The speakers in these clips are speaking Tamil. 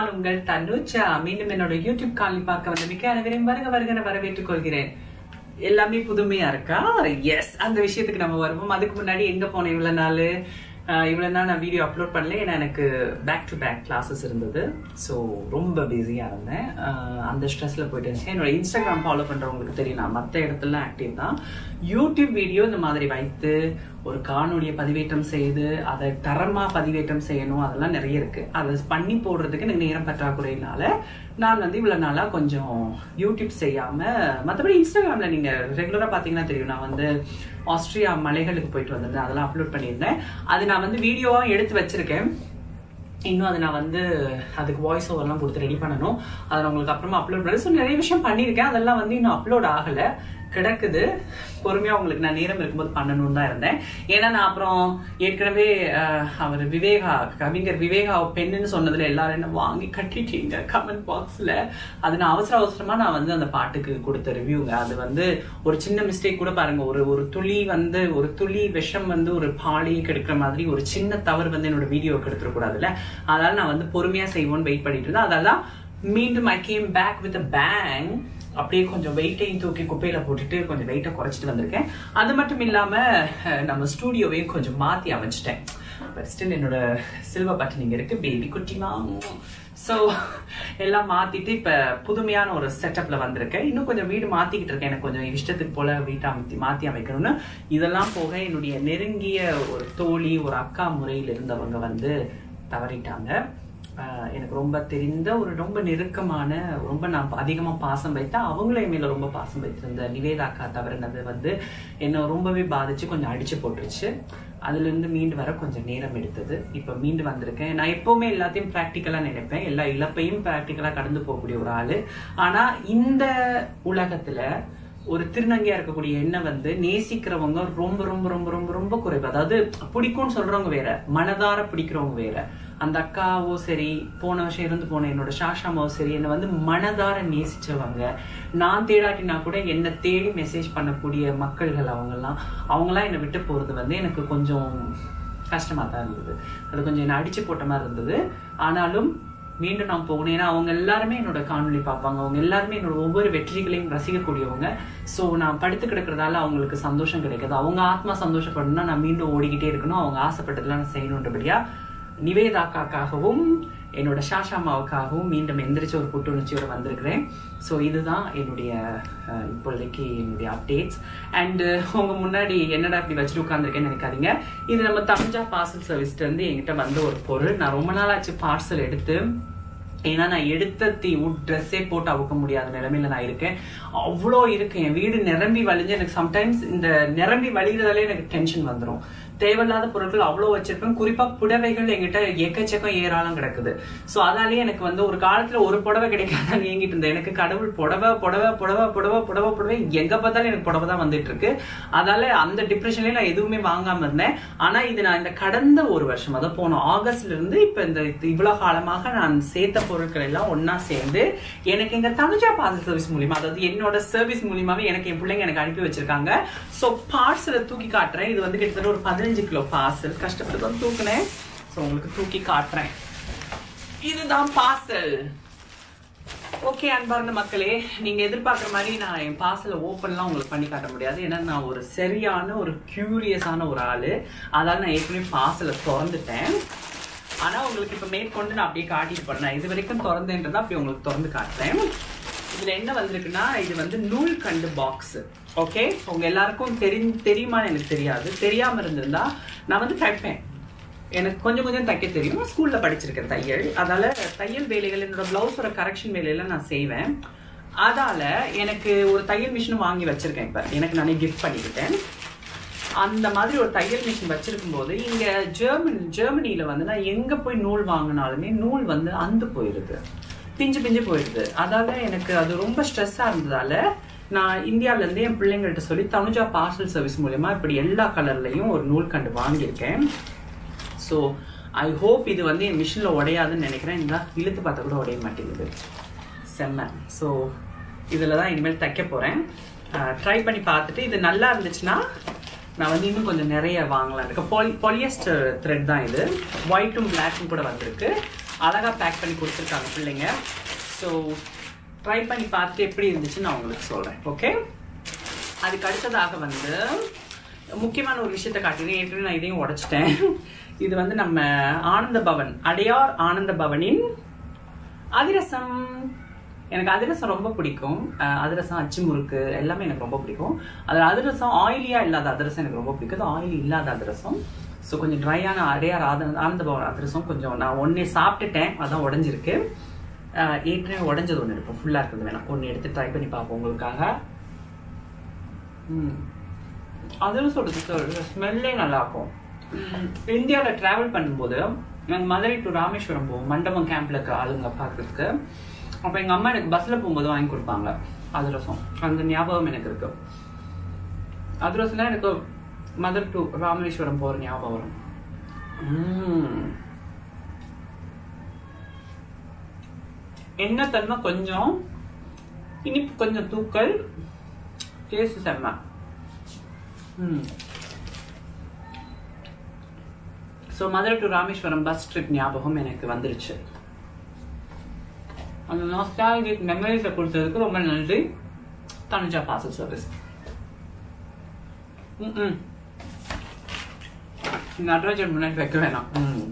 நான் உங்கள் தனுஜா மீண்டும் என்னோட யூடியூப் காலில் பார்க்க வந்த மிக்க அனைவரையும் வருக வருகிற வரவேற்றுக் கொள்கிறேன் எல்லாமே புதுமையா இருக்கா எஸ் அந்த விஷயத்துக்கு நம்ம வருவோம் அதுக்கு முன்னாடி எங்க போனேன் இவ்வளவு நாள் ஆஹ் இவ்வளவு நாள் நான் வீடியோ அப்லோட் பண்ணல ஏன்னா எனக்கு பேக் டு பேக் கிளாஸஸ் இருந்தது ஸோ ரொம்ப பிஸியா இருந்தேன் ஆஹ் அந்த ஸ்ட்ரெஸ்ல போயிட்டு இருந்துச்சு என்னோட இன்ஸ்டாகிராம் ஃபாலோ பண்றவங்களுக்கு தெரியும் நான் மற்ற இடத்துல ஆக்டிவ் தான் யூடியூப் வீடியோ இந்த மாதிரி வைத்து ஒரு காணொலியை பதிவேற்றம் செய்து அதை தரமா பதிவேற்றம் செய்யணும் அதெல்லாம் நிறைய இருக்கு அதை பண்ணி போடுறதுக்கு எனக்கு நேரம் பற்றாக்குறையினால நான் வந்து இவ்வளவு நாளா கொஞ்சம் யூடியூப் செய்யாம மற்றபடி இன்ஸ்டாகிராம்ல நீங்க ரெகுலரா பாத்தீங்கன்னா தெரியும் நான் வந்து ஆஸ்திரியா மலைகளுக்கு போயிட்டு வந்திருந்தேன் அதெல்லாம் அப்லோட் பண்ணியிருந்தேன் அது நான் வந்து வீடியோவா எடுத்து வச்சிருக்கேன் இன்னும் அதை நான் வந்து அதுக்கு வாய்ஸ் ஓவர்லாம் கொடுத்து ரெடி பண்ணணும் அதை நான் உங்களுக்கு அப்புறமா அப்லோட் பண்ணேன் ஸோ நிறைய விஷயம் பண்ணியிருக்கேன் அதெல்லாம் வந்து இன்னும் அப்லோட் ஆகலை கிடக்குது பொறுமையா உங்களுக்கு நான் நேரம் இருக்கும்போது பண்ணணும்னு தான் இருந்தேன் ஏன்னா நான் அப்புறம் ஏற்கனவே அஹ், அவர் விவேகா கவிஞர் விவேகா பெண்ணுன்னு சொன்னதுல எல்லாரும் என்ன வாங்கி கட்டிட்டீங்க கமெண்ட் பாக்ஸ்ல அது நான் அவசர அவசரமா நான் வந்து அந்த பாட்டுக்கு கொடுத்த ரிவ்யூங்க அது வந்து ஒரு சின்ன மிஸ்டேக் கூட பாருங்க ஒரு ஒரு துளி வந்து ஒரு துளி விஷம் வந்து ஒரு பாலியை கெடுக்கிற மாதிரி ஒரு சின்ன தவறு வந்து என்னோட வீடியோ கெடுத்துடக்கூடாதுல்ல அதனால நான் வந்து பொறுமையா செய்வோன்னு வெயிட் பண்ணிட்டு இருந்தேன் அதெல்லாம் மீண்டும் I came back with bang அப்படியே கொஞ்சம் வெயிட்டையும் தூக்கி குப்பையில போட்டுட்டு கொஞ்சம் வெயிட்டை குறைச்சிட்டு வந்திருக்கேன் அது மட்டும் இல்லாம அஹ், நம்ம ஸ்டூடியோவையும் கொஞ்சம் மாத்தி அமைச்சிட்டேன் பட் ஸ்டில் என்னோட சில்வர் பட்டன் இங்க இருக்கு பேபி குட்டிமா ஸோ எல்லாம் மாத்திட்டு இப்ப புதுமையான ஒரு செட்டப்ல வந்திருக்கேன் இன்னும் கொஞ்சம் வீடு மாத்திக்கிட்டு இருக்கேன் எனக்கு கொஞ்சம் இஷ்டத்துக்கு போல வீட்டை அமைத்தி மாத்தி அமைக்கணும்னு இதெல்லாம் போக என்னுடைய நெருங்கிய ஒரு தோழி ஒரு அக்கா முறையில் இருந்தவங்க வந்து தவறிட்டாங்க ஆஹ் எனக்கு ரொம்ப தெரிந்த ஒரு ரொம்ப நெருக்கமான ரொம்ப நான் அதிகமா பாசம் வைத்த அவங்களே மேல ரொம்ப பாசம் வைத்திருந்த நிவேதா அக்கா தவறுனது வந்து என்னை ரொம்பவே பாதிச்சு கொஞ்சம் அடிச்சு போட்டுருச்சு அதுல இருந்து மீண்டு வர கொஞ்சம் நேரம் எடுத்தது இப்ப மீண்டு வந்திருக்கேன் நான் எப்பவுமே எல்லாத்தையும் ப்ராக்டிக்கலா நினைப்பேன் எல்லா இழப்பையும் ப்ராக்டிக்கலா கடந்து போகக்கூடிய ஒரு ஆளு ஆனா இந்த உலகத்துல ஒரு திருநங்கையா இருக்கக்கூடிய எண்ணெய் வந்து நேசிக்கிறவங்க ரொம்ப ரொம்ப ரொம்ப ரொம்ப ரொம்ப குறைவு அதாவது பிடிக்கும்னு சொல்றவங்க வேற மனதார பிடிக்கிறவங்க வேற அந்த அக்காவோ சரி போன வருஷம் இருந்து போன என்னோட சாஷாமாவோ சரி என்னை வந்து மனதார நேசிச்சவங்க நான் தேடாட்டினா கூட என்னை தேடி மெசேஜ் பண்ணக்கூடிய மக்கள்கள் அவங்கெல்லாம் அவங்கெல்லாம் என்னை விட்டு போறது வந்து எனக்கு கொஞ்சம் கஷ்டமா தான் இருந்தது அது கொஞ்சம் என்னை அடிச்சு போட்ட மாதிரி இருந்தது ஆனாலும் மீண்டும் நான் போகணும் ஏன்னா அவங்க எல்லாருமே என்னோட காணொளி பார்ப்பாங்க அவங்க எல்லாருமே என்னோட ஒவ்வொரு வெற்றிகளையும் ரசிக்கக்கூடியவங்க ஸோ நான் படுத்து கிடக்கிறதால அவங்களுக்கு சந்தோஷம் கிடைக்காது அவங்க ஆத்மா சந்தோஷப்படணும்னா நான் மீண்டும் ஓடிக்கிட்டே இருக்கணும் அவங்க ஆசைப்பட்டதெல்லாம் நான் செய்யணுன்றபடியா நிவேதாக்காக்காகவும் என்னோட ஷாஷாமாவுக்காகவும் மீண்டும் எந்திரிச்சு ஒரு புத்துணர்ச்சியோட வந்திருக்கிறேன் ஸோ இதுதான் என்னுடைய அஹ், இப்போதைக்கு என்னுடைய அப்டேட்ஸ் அண்ட் உங்க முன்னாடி என்னடா இப்படி வச்சுட்டு உட்காந்துருக்கேன்னு நினைக்காதீங்க இது நம்ம தஞ்சா பார்சல் சர்வீஸ்ல இருந்து என்கிட்ட வந்த ஒரு பொருள் நான் ரொம்ப நாள் ஆச்சு பார்சல் எடுத்து ஏன்னா நான் எடுத்த தீ ட்ரெஸ்ஸே போட்டு அவுக்க முடியாத நிலைமையில நான் இருக்கேன் அவ்வளோ இருக்கு என் வீடு நிரம்பி வழிஞ்சு எனக்கு சம்டைம்ஸ் இந்த நிரம்பி வழிகிறதாலே எனக்கு டென்ஷன் வந்துடும் தேவையில்லாத பொருட்கள் அவ்வளோ வச்சிருப்பேன் குறிப்பா புடவைகள் என்கிட்ட எக்கச்சக்கம் ஏராளம் கிடக்குது ஸோ அதாலேயே எனக்கு வந்து ஒரு காலத்துல ஒரு புடவை கிடைக்காதான் ஏங்கிட்டு இருந்தேன் எனக்கு கடவுள் புடவை புடவை புடவை புடவை புடவை புடவை எங்க பார்த்தாலும் எனக்கு புடவை தான் வந்துட்டு இருக்கு அதால அந்த டிப்ரெஷன்லயே நான் எதுவுமே வாங்காம இருந்தேன் ஆனா இது நான் இந்த கடந்த ஒரு வருஷம் அதாவது போன ஆகஸ்ட்ல இருந்து இப்ப இந்த இவ்வளவு காலமாக நான் சேர்த்த பொருட்கள் எல்லாம் ஒண்ணா சேர்ந்து எனக்கு எங்க தனுஜா பார்சல் சர்வீஸ் மூலியமா அதாவது என்னோட சர்வீஸ் மூலியமாவே எனக்கு என் பிள்ளைங்க எனக்கு அனுப்பி வச்சிருக்காங்க சோ பார்சலை தூக்கி காட்டுறேன் இது வந்து கிட்டத்தட்ட ஒரு பதினஞ்சு கிலோ பார்சல் கஷ்டப்பட்டு தான் தூக்குனேன் சோ உங்களுக்கு தூக்கி காட்டுறேன் இதுதான் பார்சல் ஓகே அன்பார்ந்த மக்களே நீங்க எதிர்பார்க்குற மாதிரி நான் என் பார்சலை ஓப்பன்லாம் உங்களுக்கு பண்ணி காட்ட முடியாது ஏன்னா நான் ஒரு சரியான ஒரு கியூரியஸான ஒரு ஆளு அதால நான் ஏற்கனவே பார்சலை திறந்துட்டேன் ஆனா உங்களுக்கு இப்ப மேற்கொண்டு நான் அப்படியே காட்டிட்டு பண்ணேன் இது வரைக்கும் திறந்தேன்றதை அப்படி உங்களுக்கு திறந்து காட்டுறேன் இதுல என்ன வந்திருக்குன்னா இது வந்து நூல் கண்டு பாக்ஸ் ஓகே உங்க எல்லாருக்கும் தெரி தெரியுமான்னு எனக்கு தெரியாது தெரியாம இருந்திருந்தா நான் வந்து தைப்பேன் எனக்கு கொஞ்சம் கொஞ்சம் தைக்க தெரியும் நான் ஸ்கூல்ல படிச்சிருக்கேன் தையல் அதால தையல் வேலைகள் என்னோட பிளவுஸோட கரெக்ஷன் வேலையெல்லாம் நான் செய்வேன் அதால எனக்கு ஒரு தையல் மிஷினும் வாங்கி வச்சிருக்கேன் இப்ப எனக்கு நானே கிஃப்ட் பண்ணிக்கிட்டேன் அந்த மாதிரி ஒரு தையல் மிஷின் வச்சிருக்கும் போது இங்க ஜெர்மன் ஜெர்மனில வந்து நான் எங்க போய் நூல் வாங்கினாலுமே நூல் வந்து அந்து போயிருது பிஞ்சு பிஞ்சு போயிடுது அதால எனக்கு அது ரொம்ப ஸ்ட்ரெஸ்ஸா இருந்ததால நான் இந்தியால இருந்து என் பிள்ளைங்கள்ட்ட சொல்லி தனுஜா பார்சல் சர்வீஸ் மூலயமா இப்படி எல்லா கலர்லயும் ஒரு நூல் கண்டு வாங்கியிருக்கேன் ஸோ ஐ ஹோப் இது வந்து என் மிஷினில் உடையாதுன்னு நினைக்கிறேன் இந்த இழுத்து பார்த்தா கூட உடைய மாட்டேங்குது செம்ம ஸோ இதில் தான் இனிமேல் தைக்க போகிறேன் ட்ரை பண்ணி பார்த்துட்டு இது நல்லா இருந்துச்சுன்னா நான் வந்து இன்னும் கொஞ்சம் நிறைய வாங்கலாம் இருக்கு பாலி பாலியஸ்டர் த்ரெட் தான் இது ஒயிட்டும் பிளாக்கும் கூட வந்திருக்கு அழகாக பேக் பண்ணி கொடுத்துருக்காங்க பிள்ளைங்க ஸோ ட்ரை பண்ணி பார்த்து எப்படி இருந்துச்சுன்னு நான் உங்களுக்கு சொல்கிறேன் ஓகே அதுக்கு அடுத்ததாக வந்து முக்கியமான ஒரு விஷயத்த காட்டினேன் ஏற்கனவே நான் இதையும் உடைச்சிட்டேன் இது வந்து நம்ம ஆனந்த பவன் அடையார் ஆனந்த பவனின் அதிரசம் எனக்கு அதிரசம் ரொம்ப பிடிக்கும் அஹ் அதிரசம் அச்சு முறுக்கு எல்லாமே எனக்கு ரொம்ப பிடிக்கும் அதில் அதிரசம் ஆயிலியா இல்லாத அதிரசம் எனக்கு ரொம்ப பிடிக்கும் ஆயில் இல்லாத அதிரசம் ஸோ கொஞ்சம் ட்ரையான அடையார் ஆத ஆனந்த பவன் அதிரசம் கொஞ்சம் நான் ஒன்றே சாப்பிட்டுட்டேன் அதான் உடஞ்சிருக்கு அஹ் ஏற்கனவே உடஞ்சது ஒன்று எடுப்போம் ஃபுல்லாக இருக்கிறது வேணாம் ஒன்று எடுத்து ட்ரை பண்ணி பார்ப்போம் உங்களுக்காக ம் அதில் சொல்றது ஸ்மெல்லே நல்லா இருக்கும் இந்தியாவில் ட்ராவல் பண்ணும்போது நாங்கள் மதுரை டு ராமேஸ்வரம் போவோம் மண்டபம் கேம்ப்ல இருக்க ஆளுங்க பார்க்கறதுக்கு அப்போ எங்கள் அம்மா எனக்கு பஸ்ஸில் போகும்போது வாங்கி கொடுப்பாங்க அதிரசம் அந்த ஞாபகம் எனக்கு இருக்கு அதிரசம் தான் எனக்கு மதுரை டு ராமேஸ்வரம் போகிற ஞாபகம் வரும் ம். எண்ணெய் தன்மை கொஞ்சம் இனிப்பு கொஞ்சம் தூக்கல் டேஸ்ட் செம்ம ம் so Madurai to Rameswaram bus trip ஞாபகம் எனக்கு வந்துருச்சு அந்த நாஸ்டாலஜிக் மெமரிஸை கொடுத்ததுக்கு ரொம்ப நன்றி தனுஜா பார்சல் சர்வீஸ் ம் நடராஜன் முன்னாடி வைக்க வேணாம் ம்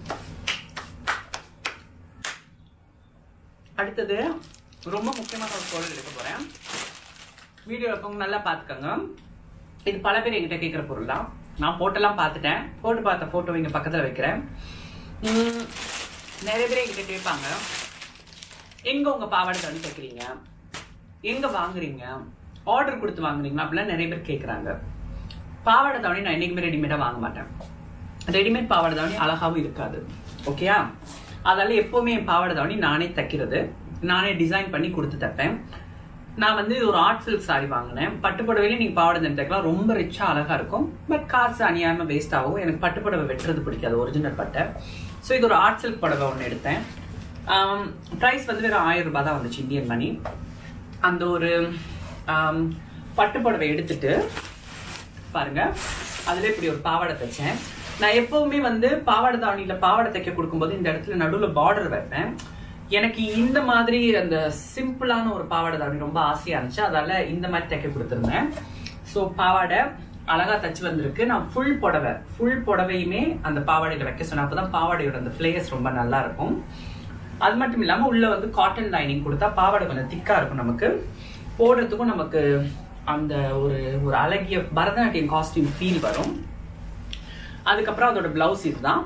அடுத்தது ரொம்ப முக்கியமான ஒரு பொருள் எடுக்க போறேன் வீடியோ இருக்கவங்க நல்லா பார்த்துக்கோங்க இது பல பேர் என்கிட்ட கேட்குற பொருள் தான் நான் போட்டெல்லாம் பார்த்துட்டேன் போட்டு பார்த்த ஃபோட்டோ இங்கே பக்கத்தில் வைக்கிறேன் உம், நிறைய பேர் என்கிட்ட கேட்பாங்க எங்க உங்க பாவாடை தண்ணி தைக்கிறீங்க எங்க வாங்குறீங்க ஆர்டர் கொடுத்து வாங்குறீங்களா அப்படிலாம் நிறைய பேர் கேட்குறாங்க பாவாடை தாவணி நான் என்னைக்குமே ரெடிமேடாக வாங்க மாட்டேன் ரெடிமேட் பாவாடை தாவணி அழகாவும் இருக்காது ஓகேயா அதால எப்பவுமே என் பாவாடை தாவணி நானே தைக்கிறது நானே டிசைன் பண்ணி கொடுத்து தைப்பேன் நான் வந்து இது ஒரு ஆர்ட் சில்க் சாரி வாங்கினேன் பட்டு புடவையில நீங்க பாவாடை தாவணி தைக்கலாம் ரொம்ப ரிச்சா அழகா இருக்கும் பட் காசு அநியாயமா வேஸ்ட் ஆகும் எனக்கு பட்டு புடவை வெட்டுறது பிடிக்காது ஒரிஜினல் பட்டை ஸோ இது ஒரு ஆர்ட் சில்க் புடவை ஒன்று எடுத்தேன் ப்ரைஸ் வந்து வெறும் ஆயிரம் ரூபாய் தான் வந்துச்சு இந்தியன் மணி அந்த ஒரு ஆம், பட்டு புடவை எடுத்துட்டு பாருங்க அதுல இப்படி ஒரு பாவாடை தைச்சேன் நான் எப்பவுமே வந்து பாவாடை தாவணியில பாவாடை தைக்க கொடுக்கும்போது இந்த இடத்துல நடுவுல பார்டர் வைப்பேன் எனக்கு இந்த மாதிரி அந்த சிம்பிளான ஒரு பாவாடை தாவணி ரொம்ப ஆசையா இருந்துச்சு அதால இந்த மாதிரி தைக்க கொடுத்துருந்தேன் ஸோ பாவாடை அழகா தச்சு வந்திருக்கு நான் ஃபுல் புடவை ஃபுல் புடவையுமே அந்த பாவாடையில வைக்க சொன்னேன் அப்பதான் பாவாடையோட அந்த ஃபிளேயர்ஸ் ரொம்ப நல்லா இருக்கும் அது மட்டும் இல்லாம உள்ள வந்து காட்டன் லைனிங் கொடுத்தா பாவாடை கொஞ்சம் திக்கா இருக்கும் நமக்கு போடுறதுக்கும் நமக்கு அந்த ஒரு ஒரு அழகிய பரதநாட்டியம் காஸ்டியூம் ஃபீல் வரும் அதுக்கப்புறம் அதோட பிளவுஸ் இதுதான்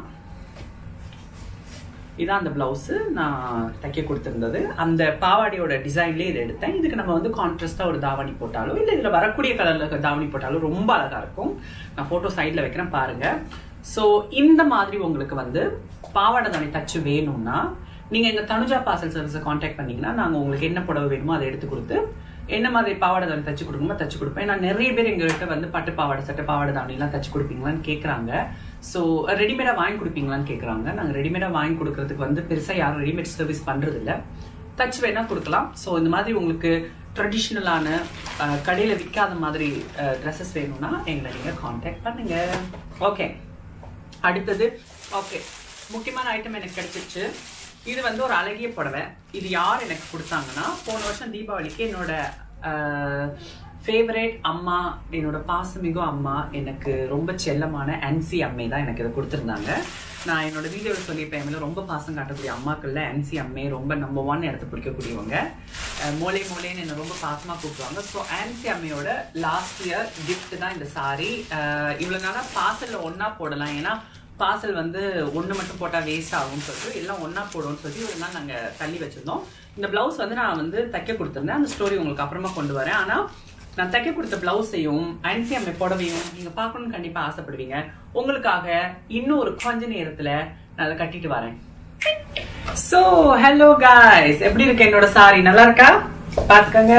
இதான் அந்த பிளவுஸ் நான் தைக்க கொடுத்திருந்தது அந்த பாவாடையோட டிசைன்லேயே இதை எடுத்தேன் இதுக்கு நம்ம வந்து கான்ட்ராஸ்டா ஒரு தாவணி போட்டாலும் இல்லை இதுல வரக்கூடிய கலர்ல தாவணி போட்டாலும் ரொம்ப அழகா இருக்கும் நான் போட்டோ சைட்ல வைக்கிறேன் பாருங்க ஸோ இந்த மாதிரி உங்களுக்கு வந்து பாவாடை தாவணி தச்சு வேணும்னா நீங்க எங்க தனுஜா பார்சல் சர்வீஸை காண்டாக்ட் பண்ணீங்கன்னா நாங்க உங்களுக்கு என்ன புடவை வேணுமோ அதை எடுத்து கொடுத்து என்ன மாதிரி பாவாடை தாவணி தச்சு கொடுக்குமோ தச்சு கொடுப்பேன் நான் நிறைய பேர் எங்ககிட்ட வந்து பட்டு பாவாடை சட்டை பாவாடை தாவணி எல்லாம் தச்சு கொடுப்பீங்களான்னு கேக்குறாங்க ஸோ ரெடிமேடா வாங்கி கொடுப்பீங்களான்னு கேக்குறாங்க நாங்க ரெடிமேடா வாங்கி கொடுக்கறதுக்கு வந்து பெருசா யாரும் ரெடிமேட் சர்வீஸ் பண்றது இல்ல தச்சு வேணா கொடுக்கலாம் ஸோ இந்த மாதிரி உங்களுக்கு ட்ரெடிஷ்னலான கடையில விற்காத மாதிரி ட்ரெஸ்ஸஸ் வேணும்னா எங்களை நீங்க காண்டாக்ட் பண்ணுங்க ஓகே அடுத்தது ஓகே முக்கியமான ஐட்டம் எனக்கு கிடைச்சிருச்சு இது வந்து ஒரு அழகிய புடவை இது யார் எனக்கு கொடுத்தாங்கன்னா போன வருஷம் தீபாவளிக்கு என்னோட ஃபேவரேட் அம்மா என்னோட பாசமிகு அம்மா எனக்கு ரொம்ப செல்லமான அன்சி அம்மை தான் எனக்கு இதை கொடுத்துருந்தாங்க நான் என்னோட வீடியோவில் சொல்லியிருப்பேன் என் மேல ரொம்ப பாசம் காட்டக்கூடிய அம்மாக்கள்ல அன்சி அம்மை ரொம்ப நம்பர் ஒன் இடத்த பிடிக்கக்கூடியவங்க அஹ் மோலே மோலேன்னு என்ன ரொம்ப பாசமா கூப்பிடுவாங்க ஸோ ஆன்சி அம்மையோட லாஸ்ட் இயர் கிஃப்ட் தான் இந்த சாரி இவ்வளவு நாளா பார்சல்ல ஒண்ணா போடலாம் ஏன்னா பார்சல் வந்து ஒன்று மட்டும் போட்டால் வேஸ்ட் ஆகும்னு சொல்லிட்டு எல்லாம் ஒன்றா போடுவோம்னு சொல்லி ஒரு நாள் நாங்கள் தள்ளி வச்சிருந்தோம் இந்த பிளவுஸ் வந்து நான் வந்து தைக்க கொடுத்துருந்தேன் அந்த ஸ்டோரி உங்களுக்கு அப்புறமா கொண்டு வரேன் ஆனால் நான் தைக்க கொடுத்த பிளவுஸையும் அன்சி அம்மை புடவையும் நீங்கள் பார்க்கணும்னு கண்டிப்பாக ஆசைப்படுவீங்க உங்களுக்காக இன்னும் ஒரு கொஞ்ச நேரத்தில் நான் அதை கட்டிட்டு வரேன் சோ ஹலோ guys எப்படி இருக்கு என்னோட சாரி நல்லா இருக்கா பாத்துக்கங்க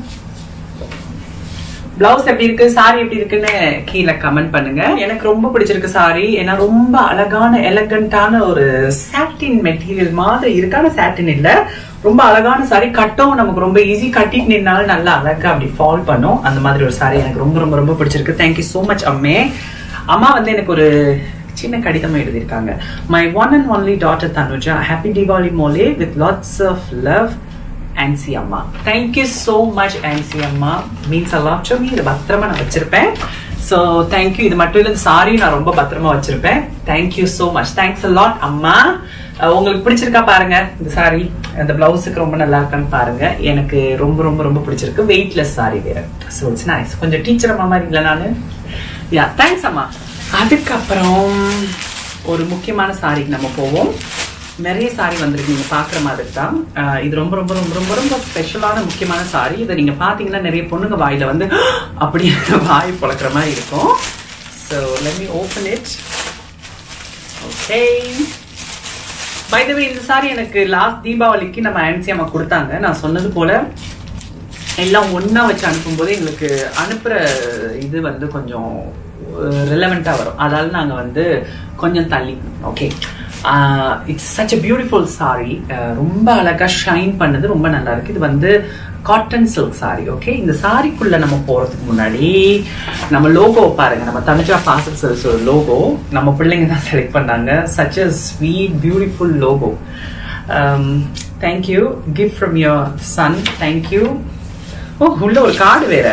பிளவுஸ் எப்படி இருக்கு சாரி எப்படி இருக்குன்னு கீழே கமெண்ட் பண்ணுங்க எனக்கு ரொம்ப பிடிச்சிருக்கு சாரி ஏன்னா ரொம்ப அழகான எலகண்டான ஒரு சாட்டின் மெட்டீரியல் மாதிரி இருக்கான சாட்டின் இல்ல ரொம்ப அழகான சாரி கட்டவும் நமக்கு ரொம்ப ஈஸி கட்டிட்டு நின்னாலும் நல்லா அழகா அப்படி ஃபால் பண்ணும் அந்த மாதிரி ஒரு சாரி எனக்கு ரொம்ப ரொம்ப ரொம்ப பிடிச்சிருக்கு தேங்க்யூ so மச் அம்மே அம்மா வந்து எனக்கு ஒரு சின்ன கடிதமா எழுதியிருக்காங்க my one and only daughter Tanuja happy Deepavali மோலே with lots of love Ancy அம்மா தேங்க்யூ ஸோ மச் ஆன்சி அம்மா மீன்ஸ் அலாட் டு மீ இதை பத்திரமா நான் வச்சிருப்பேன் ஸோ தேங்க்யூ இது மட்டும் இல்லை சாரி நான் ரொம்ப பத்திரமா வச்சிருப்பேன் thank you so much thanks lot அம்மா அஹ் உங்களுக்கு பிடிச்சிருக்கா பாருங்க இந்த சாரி அந்த பிளவுஸுக்கு ரொம்ப நல்லா இருக்கான்னு பாருங்க எனக்கு ரொம்ப ரொம்ப ரொம்ப பிடிச்சிருக்கு வெயிட்லெஸ் சாரி வேற ஸோ இட்ஸ் நைஸ் கொஞ்சம் டீச்சர் அம்மா மாதிரி இல்லை நான் யா தேங்க்ஸ் அம்மா அதுக்கப்புறம் ஒரு முக்கியமான சாரிக்கு நம்ம போவோம் நிறைய சாரி வந்திருக்கு நீங்க பாக்குற மாதிரி தான் அஹ் இது ரொம்ப ரொம்ப ரொம்ப ரொம்ப ரொம்ப ஸ்பெஷலான முக்கியமான சாரி இதை நீங்க பாத்தீங்கன்னா நிறைய பொண்ணுங்க வாயில வந்து அப்படி வாய் பொழக்கிற மாதிரி இருக்கும் so let me open it okay by the way இந்த சாரி எனக்கு லாஸ்ட் தீபாவளிக்கு நம்ம ஆன்சி அம்மா கொடுத்தாங்க நான் சொன்னது போல எல்லாம் ஒண்ணா வச்சு அனுப்பும்போது எங்களுக்கு அனுப்புற இது வந்து கொஞ்சம் ரிலவெண்டா வரும் அதால நாங்க வந்து கொஞ்சம் தள்ளி okay it's such a beautiful sari ரொம்ப அழகா ஷைன் பண்ணது ரொம்ப நல்லா இருக்கு இது வந்து காட்டன் சில்க் சாரி ஓகே இந்த சாரிக்குள்ள நம்ம போறதுக்கு முன்னாடி நம்ம லோகோ பாருங்க நம்ம தனுஜா பாசல் சர்வீஸ் லோகோ நம்ம பிள்ளைங்க தான் செலக்ட் பண்ணாங்க such a sweet beautiful logo thank you gift from your son thank you oh உள்ள ஒரு கார்டு வேற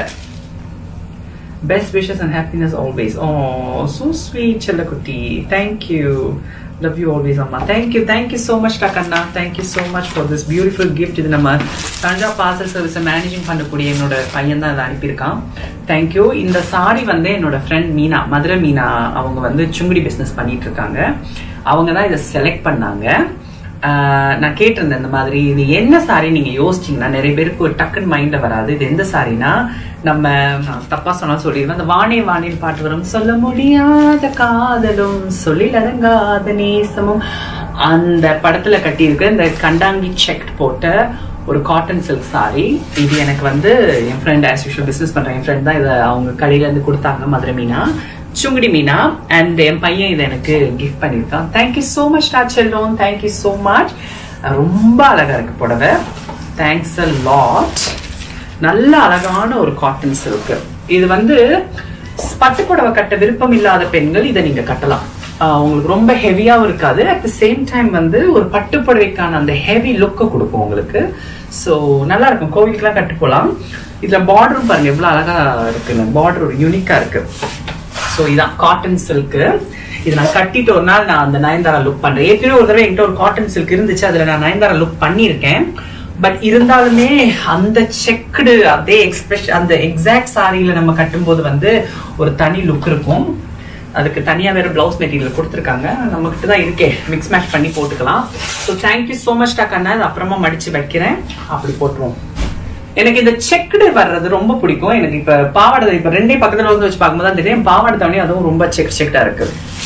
best wishes and happiness always oh so sweet செல்லக்குட்டி தேங்க்யூ லவ் யூ ஆல்வேஸ் அம்மா தேங்க்யூ தேங்க்யூ ஸோ மச் டக்கண்ணா thank you so much for this beautiful gift இது நம்ம தஞ்சா பார்சல் சர்வீஸை மேனேஜிங் பண்ணக்கூடிய என்னோட பையன் தான் இதை அனுப்பியிருக்கான் தேங்க்யூ இந்த சாரி வந்து என்னோட ஃப்ரெண்ட் மீனா மதுரை மீனா அவங்க வந்து சுங்குடி பிஸ்னஸ் பண்ணிட்டு இருக்காங்க அவங்க தான் இதை செலக்ட் பண்ணாங்க ஆஹ் நான் கேட்டிருந்தேன் இந்த மாதிரி இது என்ன சாரி நீங்க யோசிச்சீங்கன்னா நிறைய பேருக்கு ஒரு டக்குன்னு மைண்ட்ல வராது இது எந்த சாரினா நம்ம நான் தப்பா சொன்னா சொல்லிடுவேன் அந்த வானே வானில் பாட்டு வரும் சொல்ல முடியாத காதலும் சொல்லில் அடங்காத நேசமும் அந்த படத்துல கட்டியிருக்க இந்த கண்டாங்கி செக் போட்ட ஒரு காட்டன் சில்க் சாரி இது எனக்கு வந்து என் ஃப்ரெண்ட் ஆஸ் யூஷுவல் பிசினஸ் பண்ற என் ஃப்ரெண்ட் தான் இதை அவங்க கடையில இருந்து கொடுத்தாங்க மதுரை மீனா சுங்குடி மீனா அண்ட் என் பையன் இதை எனக்கு கிஃப்ட் பண்ணியிருக்கான் தேங்க்யூ ஸோ மச் டா செல்லும் தேங்க்யூ ஸோ மச் ரொம்ப அழகா இருக்கு புடவை தேங்க்ஸ் அ லாட் நல்ல அழகான ஒரு காட்டன் சில்க் இது வந்து பட்டு புடவை கட்ட விருப்பம் இல்லாத பெண்கள் இதை நீங்க கட்டலாம் ஆஹ் உங்களுக்கு ரொம்ப ஹெவியாவும் இருக்காது அட் த சேம் டைம் வந்து ஒரு பட்டு புடவைக்கான அந்த ஹெவி லுக்கை கொடுக்கும் உங்களுக்கு ஸோ நல்லா இருக்கும் கோவிலுக்குலாம் கட்டு போகலாம் இதுல பார்டரும் பாருங்க எவ்வளவு அழகா இருக்குன்னு பார்டர் ஒரு யூனிக்கா இருக்கு ஸோ இதான் காட்டன் சில்க்கு இது நான் கட்டிட்டு ஒரு நாள் நான் அந்த நயன்தாரா லுக் பண்றேன் ஏற்கனவே ஒரு தடவை என்கிட்ட ஒரு காட்டன் சில்க் இருந்துச்சு அதுல நான் நயன்தாரா லுக் பண்ணியிருக்கேன் பட் இருந்தாலுமே அந்த செக்குடு அதே எக்ஸ்பிரஷன் அந்த எக்ஸாக்ட் சாரியில நம்ம கட்டும்போது வந்து ஒரு தனி லுக் இருக்கும் அதுக்கு தனியா வேற பிளவுஸ் மெட்டீரியல் கொடுத்துருக்காங்க நம்ம கிட்ட தான் இருக்கே மிக்ஸ் மேட்ச் பண்ணி போட்டுக்கலாம் ஸோ தேங்க்யூ ஸோ மச் டாக்கண்ணா அது அப்புறமா மடிச்சு வைக்கிறேன் அப்படி போட்டுருவோம் எனக்கு இந்த செக்குடு வர்றது ரொம்ப பிடிக்கும் எனக்கு இப்ப பாவாடை இப்ப ரெண்டே பக்கத்துல வந்து வச்சு பார்க்கும்போது தான் தெரியும் பாவாடை தவணை அதுவும் ரொம்ப செக் செக்டா இருக்கு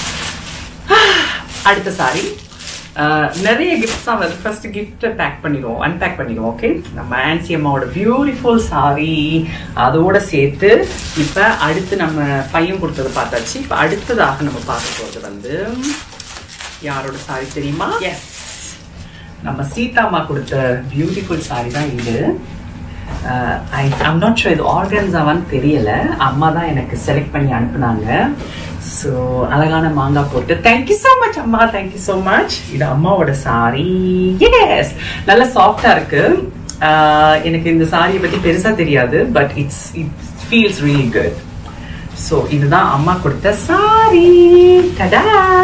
அடுத்த சாரி நிறைய கிஃப்ட்ஸ் தான் வருது ஃபர்ஸ்ட் கிஃப்ட் பேக் பண்ணிடுவோம் அன்பேக் பண்ணிடுவோம் ஓகே நம்ம ஆன்சி அம்மாவோட பியூட்டிஃபுல் சாரி அதோட சேர்த்து இப்ப அடுத்து நம்ம பையன் கொடுத்தது பார்த்தாச்சு இப்ப அடுத்ததாக நம்ம பார்க்க போறது வந்து யாரோட சாரி தெரியுமா எஸ் நம்ம சீதாம்மா கொடுத்த பியூட்டிஃபுல் சாரி தான் இது ஐ ஐம் நாட் ஷோ இது ஆர்கன்ஸாவான்னு தெரியல அம்மா தான் எனக்கு செலக்ட் பண்ணி அனுப்புனாங்க ஸோ அழகான மாங்காய் போட்டு தேங்க்யூ ஸோ மச் அம்மா தேங்க்யூ ஸோ மச் இது அம்மாவோட சாரி எஸ் நல்ல சாஃப்டா இருக்கு ஆஹ் எனக்கு இந்த சாரியை பத்தி பெருசா தெரியாது but it's it feels really good so இதுதான் அம்மா கொடுத்த சாரி டடா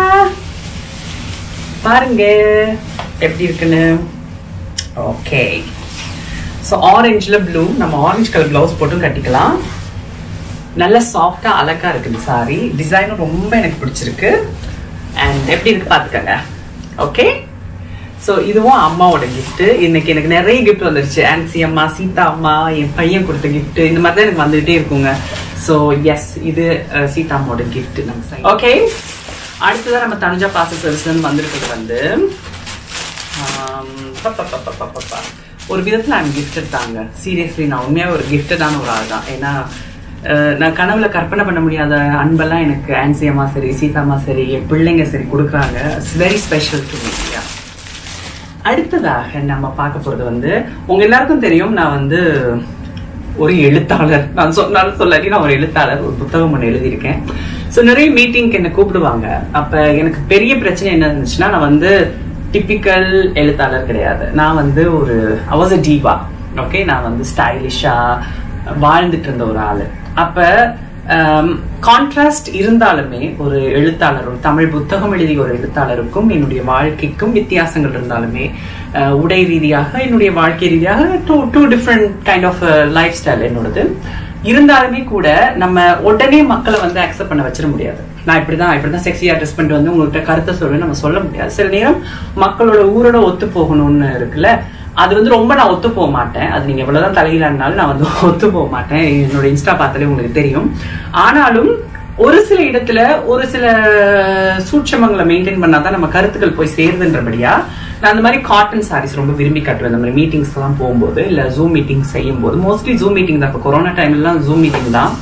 பாருங்க எப்படி இருக்குன்னு ஓகே ஸோ ஆரஞ்சில் ப்ளூ நம்ம ஆரஞ்சு கலர் ப்ளவுஸ் போட்டும் கட்டிக்கலாம் நல்ல சாஃப்டா அழகா இருக்கு இந்த சாரி டிசைனும் ரொம்ப எனக்கு பிடிச்சிருக்கு அண்ட் எப்படி இருக்கு பாத்துக்கங்க ஓகே ஸோ இதுவும் அம்மாவோட கிஃப்ட் இன்னைக்கு எனக்கு நிறைய கிஃப்ட் வந்துருச்சு ஆன்சி அம்மா சீதா அம்மா என் பையன் கொடுத்த கிஃப்ட் இந்த மாதிரி தான் எனக்கு வந்துகிட்டே இருக்குங்க ஸோ எஸ் இது அஹ், சீதா அம்மாவோட கிஃப்ட் நம்ம ஓகே அடுத்ததான் நம்ம தனுஜா பாச சர்வீஸ்ல வந்திருக்கிறது வந்து ஆம், பப்பா, பப்பா, பப்பா, பப்பா. ஒரு விதத்துல நான் கிஃப்டட் தாங்க சீரியஸ்லி நான் உண்மையாக ஒரு கிஃப்டடான ஒரு ஆள் தான் ஏன்னா அஹ், நான் கனவுல கற்பனை பண்ண முடியாத அன்பெல்லாம் எனக்கு ஆன்சியம்மா சரி சீதாம்மா சரி என் பிள்ளைங்க சரி கொடுக்குறாங்க it's very special to me அடுத்ததாக நம்ம பார்க்க போறது வந்து உங்க எல்லாருக்கும் தெரியும் நான் வந்து ஒரு எழுத்தாளர் நான் சொன்னாலும் சொல்லாட்டி நான் ஒரு எழுத்தாளர் ஒரு புத்தகம் ஒன்று எழுதியிருக்கேன் ஸோ நிறைய மீட்டிங்க்கு என்னை கூப்பிடுவாங்க அப்ப எனக்கு பெரிய பிரச்சனை என்ன இருந்துச்சுன்னா நான் வந்து டிப்பிக்கல் எழுத்தாளர் கிடையாது நான் வந்து ஒரு அவச டீவா ஓகே நான் வந்து ஸ்டைலிஷா வாழ்ந்துட்டு இருந்த ஒரு ஆளு அப்ப கான்ட்ராஸ்ட் இருந்தாலுமே ஒரு எழுத்தாளர் ஒரு தமிழ் புத்தகம் எழுதிய ஒரு எழுத்தாளருக்கும் என்னுடைய வாழ்க்கைக்கும் வித்தியாசங்கள் இருந்தாலுமே அஹ், உடை ரீதியாக என்னுடைய வாழ்க்கை ரீதியாக too too different kind of life style என்னோடது இருந்தாலுமே கூட நம்ம உடனே மக்களை வந்து அக்செப்ட் பண்ண வச்சிட முடியாது நான் இப்படிதான் இப்படிதான் செக்ஸியா ட்ரெஸ் பண்ணிட்டு வந்து உங்கள்கிட்ட கருத்தை சொல்லுவேன் நம்ம சொல்ல முடியாது சில நேரம் மக்களோட ஊரோட ஒத்து போகணும்னு இருக்குல்ல அது வந்து ரொம்ப நான் ஒத்து போக மாட்டேன் அது நீங்க எவ்வளவுதான் தலையிலானாலும் நான் வந்து ஒத்து போக மாட்டேன் என்னோட இன்ஸ்டா பார்த்தாலே உங்களுக்கு தெரியும் ஆனாலும் ஒரு சில இடத்துல ஒரு சில சூட்சமங்களை மெயின்டைன் பண்ணாதான் நம்ம கருத்துக்கள் போய் சேருதுன்றபடியா நான் அந்த மாதிரி காட்டன் சாரீஸ் ரொம்ப விரும்பி கட்டுவேன் அந்த மாதிரி மீட்டிங்ஸ் எல்லாம் போகும்போது இல்ல ஜூம் மீட்டிங் செய்யும் போது மோஸ்ட்லி ஜூம் மீட்டிங் தான் இப்போ கொரோனா டைம்லாம் ஜூம் மீட்டிங் தான்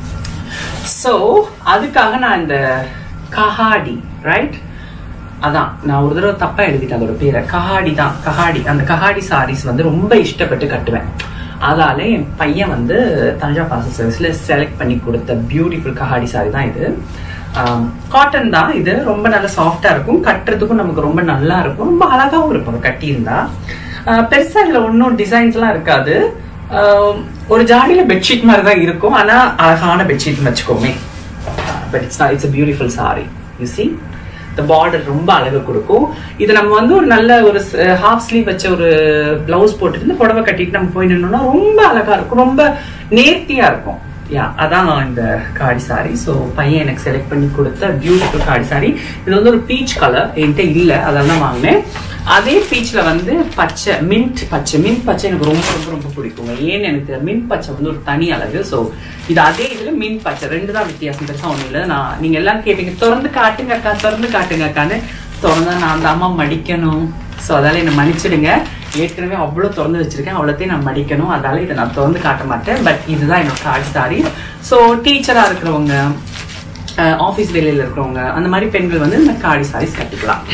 சோ அதுக்காக நான் இந்த கஹாடி ரைட் அதான் நான் ஒரு தடவை தப்பா எழுதிட்டேன் அதோட பேரை கஹாடி தான் கஹாடி அந்த கஹாடி சாரீஸ் வந்து ரொம்ப இஷ்டப்பட்டு கட்டுவேன் அதால என் பையன் வந்து தஞ்சா பாச சர்வீஸ்ல செலக்ட் பண்ணி கொடுத்த பியூட்டிஃபுல் கஹாடி சாரி தான் இது காட்டன் தான் இது ரொம்ப நல்ல சாஃப்டா இருக்கும் கட்டுறதுக்கும் நமக்கு ரொம்ப நல்லா இருக்கும் ரொம்ப அழகாவும் இருக்கும் கட்டியிருந்தா ஆஹ் பெருசா இதுல ஒன்றும் டிசைன்ஸ்லாம் இருக்காது ஆஹ் ஒரு ஜாடியில பெட்ஷீட் மாதிரி தான் இருக்கும் ஆனா அழகான பெட்ஷீட்னு வச்சுக்கோமே but it's it's a beautiful saree you see the border ரொம்ப அழகு கொடுக்கும் இது நம்ம வந்து ஒரு நல்ல ஒரு ஹாஃப் ஸ்லீவ் வச்ச ஒரு பிளவுஸ் போட்டுட்டு இந்த புடவை கட்டிட்டு நம்ம போய் நின்னோம்னா ரொம்ப அழகா இருக்கும் ரொம்ப நேர்த்தியா இருக்கும் யா அதான் இந்த காடி சாரி ஸோ பையன் எனக்கு செலக்ட் பண்ணி கொடுத்த பியூட்டிஃபுல் காடி சாரி இது வந்து ஒரு பீச் கலர் என்கிட்ட இல்லை அதெல்லாம் வாங்கினேன் அதே பீச்ல வந்து பச்சை மின்ட் பச்சை மின்ட் பச்சை எனக்கு ரொம்ப ரொம்ப ரொம்ப பிடிக்குங்க ஏன்னு எனக்கு தெரியல மின்ட் பச்சை வந்து ஒரு தனி அழகு ஸோ இது அதே இதுல மின்ட் பச்சை ரெண்டு தான் வித்தியாசம் பெருசா ஒண்ணும் இல்லை நான் நீங்க எல்லாம் கேட்பீங்க திறந்து காட்டுங்க அக்கா திறந்து காட்டுங்க அக்கான்னு திறந்தா நான் அந்த அம்மா மடிக்கணும் ஸோ அதால என்னை மன்னிச்சிடுங்க ஏற்கனவே அவ்வளோ திறந்து வச்சிருக்கேன் அவ்வளோத்தையும் நான் மடிக்கணும் அதால இதை நான் திறந்து காட்ட மாட்டேன் பட் இதுதான் என்னோட காடி சாரி ஸோ டீச்சரா இருக்கிறவங்க ஆஃபீஸ் வேலையில் இருக்கிறவங்க அந்த மாதிரி பெண்கள் வந்து இந்த காடி சாரீஸ் கட்டிக்கலாம்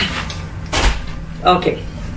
ஓகே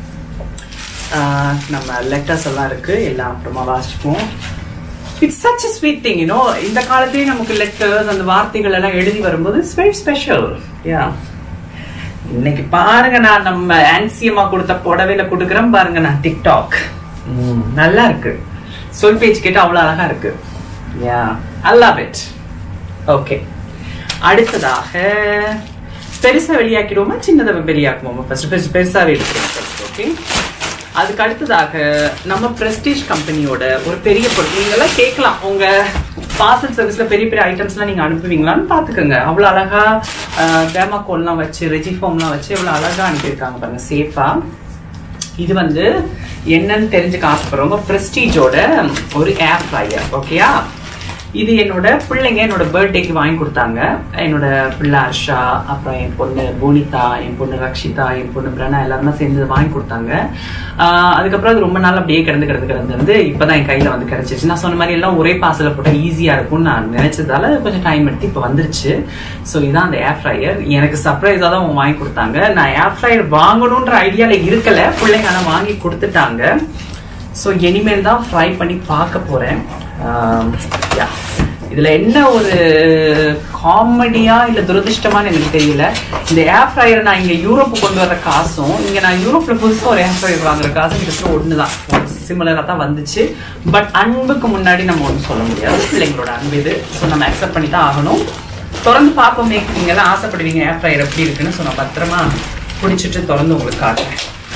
நம்ம லெட்டர்ஸ் எல்லாம் இருக்கு எல்லாம் அப்புறமா வாசிப்போம் it's such a sweet thing you know இந்த காலத்திலேயே நமக்கு லெட்டர்ஸ் அந்த வார்த்தைகள் எல்லாம் எழுதி வரும்போது இட்ஸ் வெரி ஸ்பெஷல் யா இன்னைக்கு பாருங்க நான் நம்ம ஆன்சியமா கொடுத்த புடவையில கொடுக்குறேன் பாருங்க நான் டிக்டாக் ம், நல்லா இருக்கு சொல் பேச்சு கேட்டு அவ்வளவு அழகா இருக்கு yeah I love it okay அடுத்ததாக பெருசா வெளியாக்கிடுவோமா சின்னதை வெளியாக்குவோமா ஃபர்ஸ்ட் ஃபர்ஸ்ட் பெருசாவே எடுக்கிறோம் ஓகே அதுக்கு அடுத்ததாக நம்ம பிரஸ்டீஜ் கம்பெனியோட ஒரு பெரிய பொருள் நீங்க எல்லாம் கேட்கலாம் உங்க பார்சல் சர்வீஸ்ல பெரிய பெரிய ஐட்டம்ஸ்லாம் நீங்க அனுப்புவீங்களான்னு பாத்துக்கோங்க அவ்வளவு அழகா டேமாகோல்லாம் வச்சு ரெஜிஃபார்ம்லாம் வச்சு எவ்வளவு அழகா அனுப்பியிருக்காங்க பாருங்க சேஃபா இது வந்து என்னன்னு தெரிஞ்சுக்க ஆசைப்படுறவங்க பிரஸ்டீஜோட ஒரு ஏர் ஃப்ரையர் ஓகேயா இது என்னோட பிள்ளைங்க என்னோட பர்த்டேக்கு வாங்கி கொடுத்தாங்க என்னோட பிள்ளை ஹர்ஷா அப்புறம் என் பொண்ணு போனிதா என் பொண்ணு ரக்ஷிதா என் பொண்ணு பிரணா எல்லாருமே சேர்ந்து இதை வாங்கி கொடுத்தாங்க ஆஹ் அதுக்கப்புறம் அது ரொம்ப நாள் அப்படியே கிடந்து கிடந்து கிடந்து வந்து இப்பதான் என் கையில வந்து கிடைச்சிச்சு நான் சொன்ன மாதிரி எல்லாம் ஒரே பாசல போட்டா ஈஸியா இருக்கும்னு நான் நினைச்சதால கொஞ்சம் டைம் எடுத்து இப்போ வந்துருச்சு ஸோ இதான் அந்த ஏர் ஃப்ரையர் எனக்கு சர்ப்ரைஸா தான் அவங்க வாங்கி கொடுத்தாங்க நான் ஏர் ஃப்ரையர் வாங்கணுன்ற ஐடியால இருக்கல பிள்ளைங்க ஆனா வாங்கி கொடுத்துட்டாங்க ஸோ இனிமேல் தான் ஃப்ரை பண்ணி பார்க்க போறேன் ஆம், yeah. இதுல என்ன ஒரு காமெடியா இல்ல துரதிர்ஷ்டமான்னு எனக்கு தெரியல இந்த ஏர் ஃப்ரையர் நான் இங்க யூரோப் கொண்டு வர காசும் இங்க நான் யூரோப்ல புதுசா ஒரு ஏர் ஃப்ரையர் வாங்குற காசும் கிட்டத்தட்ட ஒண்ணுதான் சிமிலரா தான் வந்துச்சு பட் அன்புக்கு முன்னாடி நம்ம ஒன்றும் சொல்ல முடியாது பிள்ளைங்களோட அன்பு இது ஸோ நம்ம அக்செப்ட் பண்ணி தான் ஆகணும் திறந்து பார்ப்போமே நீங்க எல்லாம் ஆசைப்படுவீங்க ஏர் ஃப்ரையர் எப்படி இருக்குன்னு ஸோ நான் பத்திரமா பிடிச்சிட்டு திறந்து உங்களுக்கு காட்டுறேன்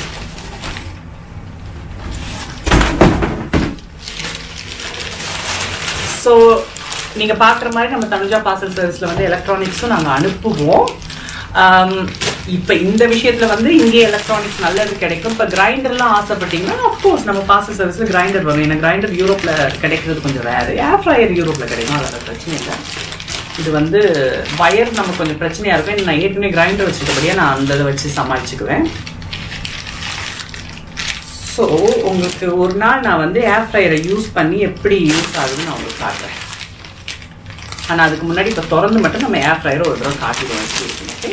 ஸோ நீங்க பார்க்குற மாதிரி நம்ம தனுஜா பார்சல் சர்வீஸ்ல வந்து எலக்ட்ரானிக்ஸும் நாங்க அனுப்புவோம் ஆம், இப்ப இந்த விஷயத்துல வந்து இங்கே எலக்ட்ரானிக்ஸ் நல்லது கிடைக்கும் இப்ப கிரைண்டர்லாம் ஆசைப்பட்டீங்கன்னா அஃப்கோர்ஸ் நம்ம பார்சல் சர்வீஸ்ல கிரைண்டர் வரும் ஏன்னா கிரைண்டர் யூரோப்ல கிடைக்கிறது கொஞ்சம் வேறு ஏர் ஃப்ரையர் யூரோப்ல கிடைக்கும் அதில் பிரச்சனை இல்லை இது வந்து வயர் நமக்கு கொஞ்சம் பிரச்சனையா இருக்கும் நான் ஏற்கனவே கிரைண்டர் வச்சுட்டபடியே நான் அந்த இதை வச்சு சமாளிச்சுக்குவேன் ஸோ உங்களுக்கு ஒரு நாள் நான் வந்து ஏர் ஃப்ரையரை யூஸ் பண்ணி எப்படி யூஸ் ஆகுதுன்னு நான் உங்களுக்கு காட்டுறேன் ஆனால் அதுக்கு முன்னாடி இப்போ திறந்து மட்டும் நம்ம ஏர் ஃப்ரையரை ஒரு தடவை காட்டிடுவோம் எப்படி இருக்குன்னு okay?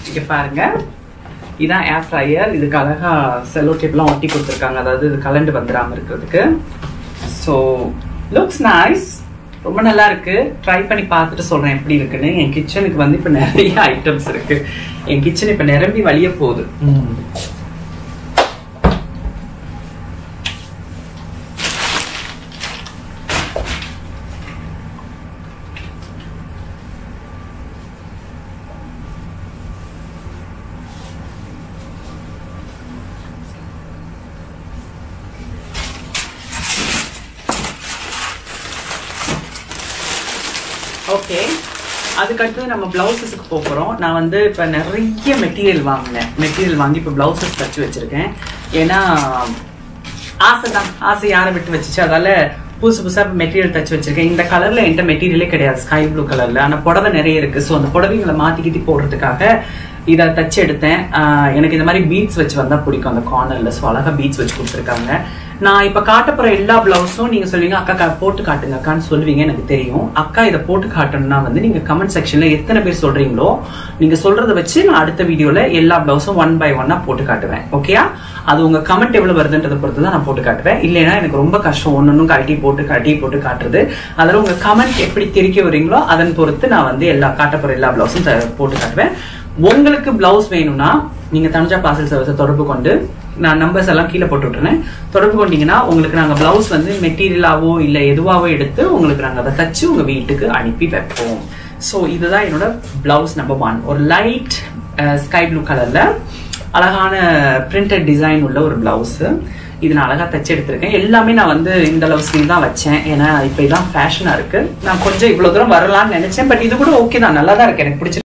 இங்க பாருங்க இதான் ஏர் ஃப்ரையர் இதுக்கு அழகா செல்லோ டேப்லாம் ஒட்டி கொடுத்துருக்காங்க அதாவது இது கலண்டு வந்துடாம இருக்கிறதுக்கு ஸோ லுக்ஸ் நைஸ் ரொம்ப நல்லா இருக்கு ட்ரை பண்ணி பார்த்துட்டு சொல்றேன் எப்படி இருக்குன்னு என் கிச்சனுக்கு வந்து இப்போ நிறைய ஐட்டம்ஸ் இருக்கு என் கிச்சன் இப்போ நிரம்பி வழிய போகுது ம். ஓகே அதுக்கடுத்து நம்ம பிளவுசஸ்க்கு போக போகிறோம் நான் வந்து இப்போ நிறைய மெட்டீரியல் வாங்கினேன் மெட்டீரியல் வாங்கி இப்போ பிளவுசஸ் தச்சு வச்சிருக்கேன் ஏன்னா ஆசை தான் ஆசை யாரை விட்டு வச்சுச்சு அதால புதுசு புதுசா மெட்டீரியல் தச்சு வச்சிருக்கேன் இந்த கலர்ல என்கிட்ட மெட்டீரியலே கிடையாது ஸ்கை ப்ளூ கலர்ல ஆனா புடவை நிறைய இருக்கு ஸோ அந்த புடவைங்களை மாத்தி கிட்டி போடுறதுக்காக இதை தச்சு எடுத்தேன் ஆஹ் எனக்கு இந்த மாதிரி பீட்ஸ் வச்சு வந்தா பிடிக்கும் அந்த கார்னர்ல ஸோ அழகா பீட்ஸ் வச்சு கொடுத்துருக்காங்க நான் இப்ப காட்ட போற எல்லா பிளவுஸும் நீங்க சொல்லுவீங்க அக்கா கா- போட்டு காட்டுங்க அக்கான்னு சொல்லுவீங்க எனக்கு தெரியும் அக்கா இதை போட்டு காட்டணும்னா வந்து நீங்க கமெண்ட் செக்ஷன்ல எத்தனை பேர் சொல்றீங்களோ நீங்க சொல்றத வச்சு நான் அடுத்த வீடியோல எல்லா பிளவுஸும் ஒன் பை ஒன்னா போட்டு காட்டுவேன் ஓகேயா அது உங்க கமெண்ட் எவ்வளவு வருதுன்றதை பொறுத்து தான் நான் போட்டு காட்டுவேன் இல்லைன்னா எனக்கு ரொம்ப கஷ்டம் ஒன்னொன்னும் கழட்டி போட்டு கட்டி போட்டு காட்டுறது அதில் உங்க கமெண்ட் எப்படி தெரிக்க வரீங்களோ அதன் பொறுத்து நான் வந்து எல்லா காட்ட போற எல்லா பிளவுஸும் த- போட்டு காட்டுவேன் உங்களுக்கு பிளவுஸ் வேணும்னா நீங்க தனுஜா பார்சல் சர்வீஸை தொடர்பு கொண்டு நான் நம்பர்ஸ் எல்லாம் கீழே போட்டு விட்டுறேன் தொடர்பு கொண்டீங்கன்னா உங்களுக்கு நாங்க பிளவுஸ் வந்து மெட்டீரியலாவோ இல்ல எதுவாவோ எடுத்து உங்களுக்கு நாங்க அதை தச்சு உங்க வீட்டுக்கு அனுப்பி வைப்போம் ஸோ இதுதான் என்னோட பிளவுஸ் நம்பர் ஒன் ஒரு லைட் ஸ்கை ப்ளூ கலர்ல அழகான பிரிண்டட் டிசைன் உள்ள ஒரு பிளவுஸ் இது நான் அழகா தச்சு எடுத்திருக்கேன் எல்லாமே நான் வந்து இந்த லவ் ஸ்லீவ் தான் வச்சேன் ஏன்னா இப்போ இதான் ஃபேஷனா இருக்கு நான் கொஞ்சம் இவ்வளவு தூரம் வரலாம்னு நினைச்சேன் பட் இது கூட ஓகே தான் நல்லா தான் இருக்கு எனக்கு பிடிச்சிருக்கு